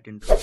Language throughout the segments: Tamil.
get into.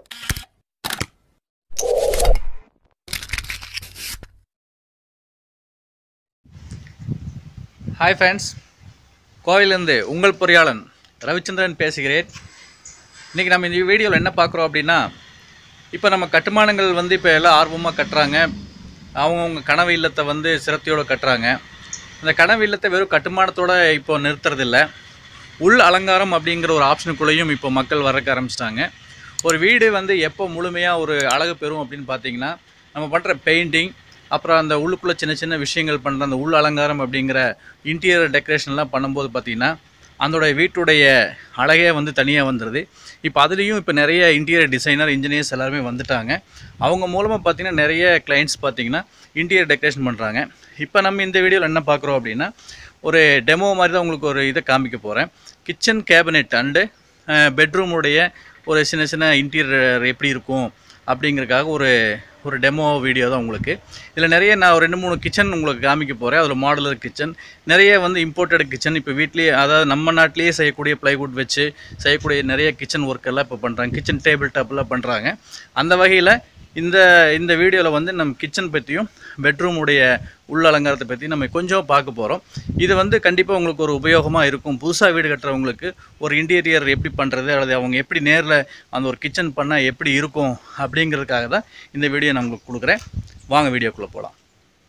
ஹாய் ஃப்ரெண்ட்ஸ் கோவிலேருந்து உங்கள் பொறியாளன் ரவிச்சந்திரன் பேசுகிறேன் இன்றைக்கி நம்ம இந்த வீடியோவில் என்ன பார்க்குறோம் அப்படின்னா இப்போ நம்ம கட்டுமானங்கள் வந்து இப்போ எல்லாம் ஆர்வமாக கட்டுறாங்க அவங்கவுங்க கனவு இல்லத்தை வந்து சிரத்தையோடு கட்டுறாங்க அந்த கனவு இல்லத்தை வெறும் கட்டுமானத்தோட இப்போ நிறுத்துறதில்ல உள் அலங்காரம் அப்படிங்கிற ஒரு ஆப்ஷனுக்குள்ளேயும் இப்போ மக்கள் வரக்க ஆரம்பிச்சிட்டாங்க ஒரு வீடு வந்து எப்போ முழுமையாக ஒரு அழகு பெறும் அப்படின்னு பார்த்தீங்கன்னா நம்ம பண்ணுற பெயிண்டிங் அப்புறம் அந்த உள்ளுக்குள்ளே சின்ன சின்ன விஷயங்கள் பண்ணுற அந்த உள் அலங்காரம் அப்படிங்கிற இன்டீரியர் டெக்கரேஷன்லாம் பண்ணும்போது பார்த்திங்கன்னா அதோடைய வீட்டுடைய அழகே வந்து தனியாக வந்துடுது இப்போ அதுலேயும் இப்போ நிறைய இன்டீரியர் டிசைனர் இன்ஜினியர்ஸ் எல்லாருமே வந்துட்டாங்க அவங்க மூலமாக பார்த்திங்கன்னா நிறைய கிளைண்ட்ஸ் பார்த்திங்கன்னா இன்டீரியர் டெக்கரேஷன் பண்ணுறாங்க இப்போ நம்ம இந்த வீடியோவில் என்ன பார்க்குறோம் அப்படின்னா ஒரு டெமோ மாதிரி தான் உங்களுக்கு ஒரு இதை காமிக்க போகிறேன் கிச்சன் கேபினெட் அண்டு பெட்ரூமுடைய ஒரு சின்ன சின்ன இன்டீரியர் எப்படி இருக்கும் அப்படிங்கிறதுக்காக ஒரு ஒரு டெமோ வீடியோ தான் உங்களுக்கு இதில் நிறைய நான் ஒரு ரெண்டு மூணு கிச்சன் உங்களுக்கு காமிக்க போகிறேன் அதில் மாடுலர் கிச்சன் நிறைய வந்து இம்போர்ட்டட் கிச்சன் இப்போ வீட்லேயே அதாவது நம்ம நாட்டிலேயே செய்யக்கூடிய ப்ளைவுட் வச்சு செய்யக்கூடிய நிறைய கிச்சன் ஒர்க் எல்லாம் இப்போ பண்ணுறாங்க கிச்சன் டேபிள் டாப்லாம் பண்ணுறாங்க அந்த வகையில் இந்த இந்த வீடியோவில் வந்து நம்ம கிச்சன் பற்றியும் பெட்ரூமுடைய உள் அலங்காரத்தை பற்றி நம்ம கொஞ்சம் பார்க்க போகிறோம் இது வந்து கண்டிப்பாக உங்களுக்கு ஒரு உபயோகமாக இருக்கும் புதுசாக வீடு கட்டுறவங்களுக்கு ஒரு இன்டீரியர் எப்படி பண்ணுறது அல்லது அவங்க எப்படி நேரில் அந்த ஒரு கிச்சன் பண்ணால் எப்படி இருக்கும் அப்படிங்கிறதுக்காக தான் இந்த வீடியோ நான் உங்களுக்கு கொடுக்குறேன் வாங்க வீடியோக்குள்ளே போகலாம்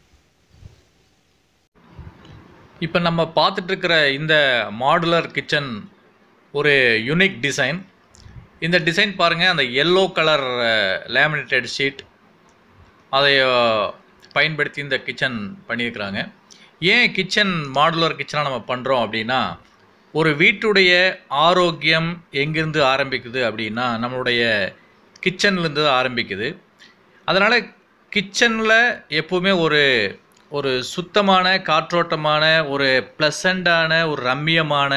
இப்போ நம்ம பார்த்துட்ருக்கிற இந்த மாடுலர் கிச்சன் ஒரு யூனிக் டிசைன் இந்த டிசைன் பாருங்கள் அந்த எல்லோ கலர் லேமினேட்டட் ஷீட் அதை அஹ், பயன்படுத்தி இந்த கிச்சன் பண்ணியிருக்கிறாங்க ஏன் கிச்சன் மாடுலர் கிச்சனாக நம்ம பண்ணுறோம் அப்படின்னா ஒரு வீட்டுடைய ஆரோக்கியம் எங்கேருந்து ஆரம்பிக்குது அப்படின்னா நம்மளுடைய கிச்சன்லேருந்து தான் ஆரம்பிக்குது அதனால் கிச்சனில் எப்போவுமே ஒரு ஒரு சுத்தமான காற்றோட்டமான ஒரு ப்ளசண்டான ஒரு ரம்மியமான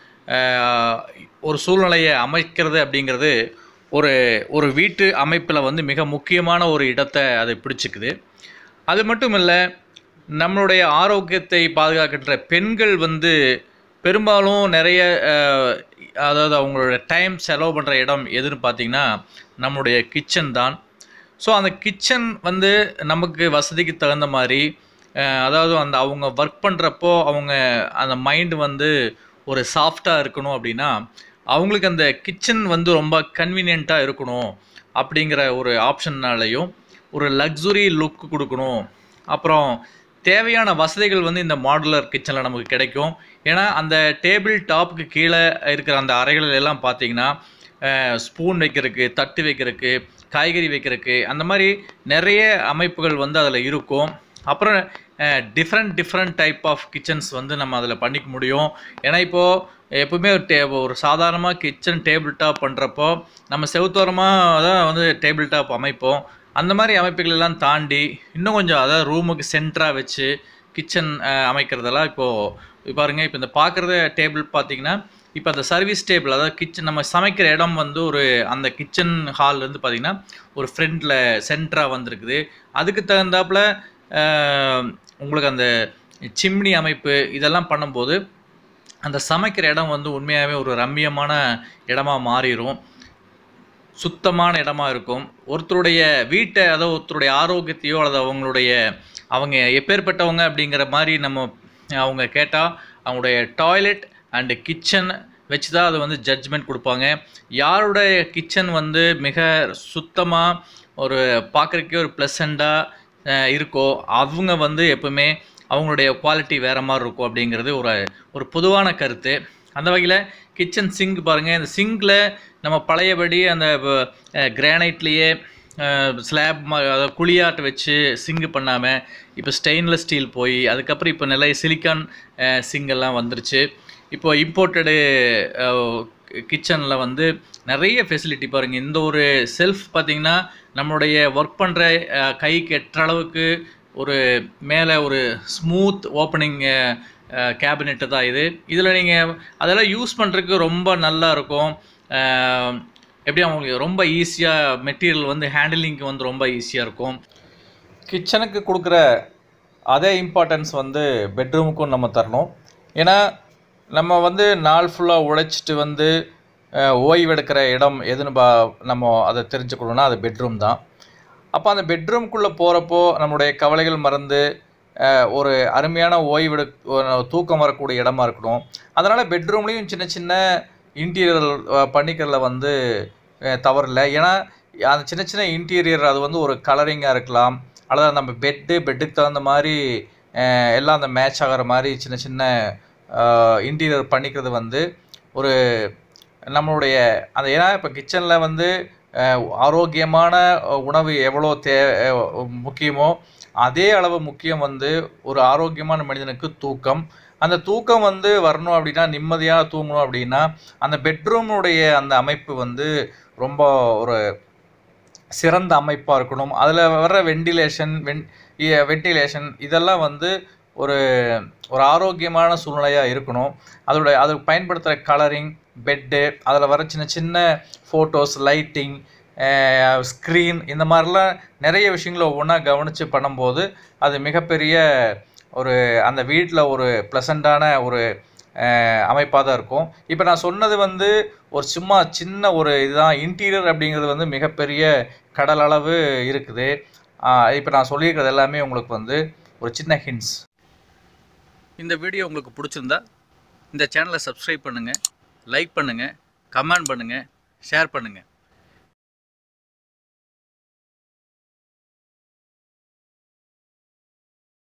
ஆஹ், ஒரு சூழ்நிலையை அமைக்கிறது அப்படிங்கிறது ஒரு ஒரு வீட்டு அமைப்பில் வந்து மிக முக்கியமான ஒரு இடத்தை அது பிடிச்சிக்குது அது மட்டும் இல்லை நம்மளுடைய ஆரோக்கியத்தை பாதுகாக்கின்ற பெண்கள் வந்து பெரும்பாலும் நிறைய அஹ், அதாவது அவங்களோட டைம் செலவு பண்ணுற இடம் எதுன்னு பார்த்தீங்கன்னா நம்மளுடைய கிச்சன் தான் ஸோ அந்த கிச்சன் வந்து நமக்கு வசதிக்கு தகுந்த மாதிரி அஹ், அதாவது அந்த அவங்க ஒர்க் பண்ணுறப்போ அவங்க அந்த மைண்டு வந்து ஒரு சாஃப்டாக இருக்கணும் அப்படின்னா அவங்களுக்கு அந்த கிச்சன் வந்து ரொம்ப கன்வீனியண்ட்டாக இருக்கணும் அப்படிங்கிற ஒரு ஆப்ஷன்னாலையும் ஒரு லக்ஸுரி லுக் கொடுக்கணும் அப்புறம் தேவையான வசதிகள் வந்து இந்த மாடுலர் கிச்சனில் நமக்கு கிடைக்கும் ஏன்னா அந்த டேபிள் டாப்புக்கு கீழே இருக்கிற அந்த அறைகள் எல்லாம் பார்த்தீங்கன்னா ஸ்பூன் வைக்கிறதுக்கு தட்டு வைக்கிறதுக்கு காய்கறி வைக்கிறதுக்கு அந்த மாதிரி நிறைய அமைப்புகள் வந்து அதில் இருக்கும் அப்புறம் different different type of kitchens வந்து நம்ம அதில் பண்ணிக்க முடியும் ஏன்னா இப்போது எப்பவுமே ஒரு டே ஒரு சாதாரணமாக கிச்சன் டேபிள் டாப் பண்ணுறப்போ நம்ம செவுத்தோரமாக தான் வந்து டேபிள் டாப் அமைப்போம் அந்த மாதிரி அமைப்புகள் எல்லாம் தாண்டி இன்னும் கொஞ்சம் அதாவது ரூமுக்கு சென்டராக வச்சு கிச்சன் அமைக்கிறதெல்லாம் இப்போது பாருங்கள் இப்போ இந்த பார்க்குறத டேபிள் பார்த்தீங்கன்னா இப்போ அந்த சர்வீஸ் டேபிள் அதாவது கிச்சன் நம்ம சமைக்கிற இடம் வந்து ஒரு அந்த கிச்சன் ஹால் வந்து பார்த்திங்கன்னா ஒரு ஃப்ரண்டில் சென்டராக வந்திருக்குது அதுக்கு தகுந்தாப்புல அஹ், உங்களுக்கு அந்த சிம்னி அமைப்பு இதெல்லாம் பண்ணும்போது அந்த சமைக்கிற இடம் வந்து உண்மையாகவே ஒரு ரம்மியமான இடமா மாறிடும் சுத்தமான இடமா இருக்கும் ஒருத்தருடைய வீட்டை அதாவது ஒருத்தருடைய ஆரோக்கியத்தையோ அல்லது அவங்களுடைய அவங்க எப்பேற்பட்டவங்க அப்படிங்கிற மாதிரி நம்ம அவங்க கேட்டால் அவங்களுடைய டாய்லெட் அண்டு கிச்சன் வச்சு தான் அதை வந்து ஜட்ஜ்மெண்ட் கொடுப்பாங்க யாருடைய கிச்சன் வந்து மிக சுத்தமாக ஒரு பார்க்குறக்கே ஒரு ப்ளசண்ட்டாக இருக்கோ அவங்க வந்து எப்பவுமே அவங்களுடைய குவாலிட்டி வேறு மாதிரி இருக்கும் அப்படிங்கிறது ஒரு ஒரு பொதுவான கருத்து அந்த வகையில் கிச்சன் சிங்க் பாருங்கள் இந்த சிங்கில் நம்ம பழையபடி அந்த கிரானைட்லேயே ஸ்லாப் அதாவது குழியாட்ட வச்சு சிங்கு பண்ணாமல் இப்போ ஸ்டெயின்லெஸ் ஸ்டீல் போய் அதுக்கப்புறம் இப்போ நிறைய சிலிக்கான் சிங்கெல்லாம் வந்துருச்சு இப்போ இம்போர்ட்டடு கிச்சனில் வந்து நிறைய ஃபெசிலிட்டி பாருங்கள் இந்த ஒரு செல்ஃப் பார்த்திங்கன்னா நம்மளுடைய ஒர்க் பண்ணுற கைக்கு எட்டுற அளவுக்கு ஒரு மேலே ஒரு ஸ்மூத் ஓப்பனிங் கேபினெட்டு தான் இது இதில் நீங்கள் அதெல்லாம் யூஸ் பண்ணுறதுக்கு ரொம்ப நல்லா இருக்கும் அஹ், எப்படி அவங்களுக்கு ரொம்ப ஈஸியாக மெட்டீரியல் வந்து ஹேண்டிலிங்க்கு வந்து ரொம்ப ஈஸியாக இருக்கும் கிச்சனுக்கு கொடுக்குற அதே இம்பார்ட்டன்ஸ் வந்து பெட்ரூமுக்கும் நம்ம தரணும் ஏன்னா நம்ம வந்து நாள் ஃபுல்லாக உழைச்சிட்டு வந்து அஹ், ஓய்வெடுக்கிற இடம் எதுன்னு பா நம்ம அதை தெரிஞ்சுக்கணுன்னா அது பெட்ரூம் தான் அப்போ அந்த பெட்ரூம்குள்ளே போகிறப்போ நம்மளுடைய கவலைகள் மறந்து அஹ், ஒரு அருமையான ஓய்வெடு ஒரு தூக்கம் வரக்கூடிய இடமா இருக்கணும் அதனால் பெட்ரூம்லேயும் சின்ன சின்ன இன்டீரியர் பண்ணிக்கிறதுல வந்து அஹ், தவறில்லை ஏன்னா அந்த சின்ன சின்ன இன்டீரியர் அது வந்து ஒரு கலரிங்காக இருக்கலாம் அல்லது நம்ம பெட்டு பெட்டுக்கு தகுந்த மாதிரி அஹ், எல்லாம் அந்த மேட்ச் ஆகிற மாதிரி சின்ன சின்ன இன்டீரியர் பண்ணிக்கிறது வந்து ஒரு நம்மளுடைய அந்த ஏன்னா இப்போ கிச்சனில் வந்து அஹ், ஆரோக்கியமான அஹ், உணவு எவ்வளோ தே அஹ், முக்கியமோ அதே அளவு முக்கியம் வந்து ஒரு ஆரோக்கியமான மனிதனுக்கு தூக்கம் அந்த தூக்கம் வந்து வரணும் அப்படின்னா நிம்மதியாக தூங்கணும் அப்படின்னா அந்த பெட்ரூமுடைய அந்த அமைப்பு வந்து ரொம்ப ஒரு சிறந்த அமைப்பாக இருக்கணும் அதில் வர்ற வெண்டிலேஷன் வென் வென்டிலேஷன் இதெல்லாம் வந்து ஒரு ஒரு ஆரோக்கியமான சூழ்நிலையாக இருக்கணும் அதோட அதுக்கு பயன்படுத்துகிற கலரிங் பெட்டு அதில் வர சின்ன சின்ன ஃபோட்டோஸ் லைட்டிங் ஸ்க்ரீன் இந்த மாதிரிலாம் நிறைய விஷயங்களை ஒவ்வொன்றா கவனித்து பண்ணும்போது அது மிகப்பெரிய ஒரு அந்த வீட்டில் ஒரு ப்ளசண்ட்டான ஒரு அமைப்பாக தான் இருக்கும் இப்போ நான் சொன்னது வந்து ஒரு சும்மா சின்ன ஒரு இதுதான் இன்டீரியர் அப்படிங்கிறது வந்து மிகப்பெரிய கடல் அளவு இருக்குது இப்போ நான் சொல்லியிருக்கிறது எல்லாமே உங்களுக்கு வந்து ஒரு சின்ன ஹிண்ட்ஸ் இந்த வீடியோ உங்களுக்கு பிடிச்சிருந்தா இந்த சேனலை சப்ஸ்கிரைப் பண்ணுங்கள் லைக் பண்ணுங்கள் கமெண்ட் பண்ணுங்கள் ஷேர் பண்ணுங்கள்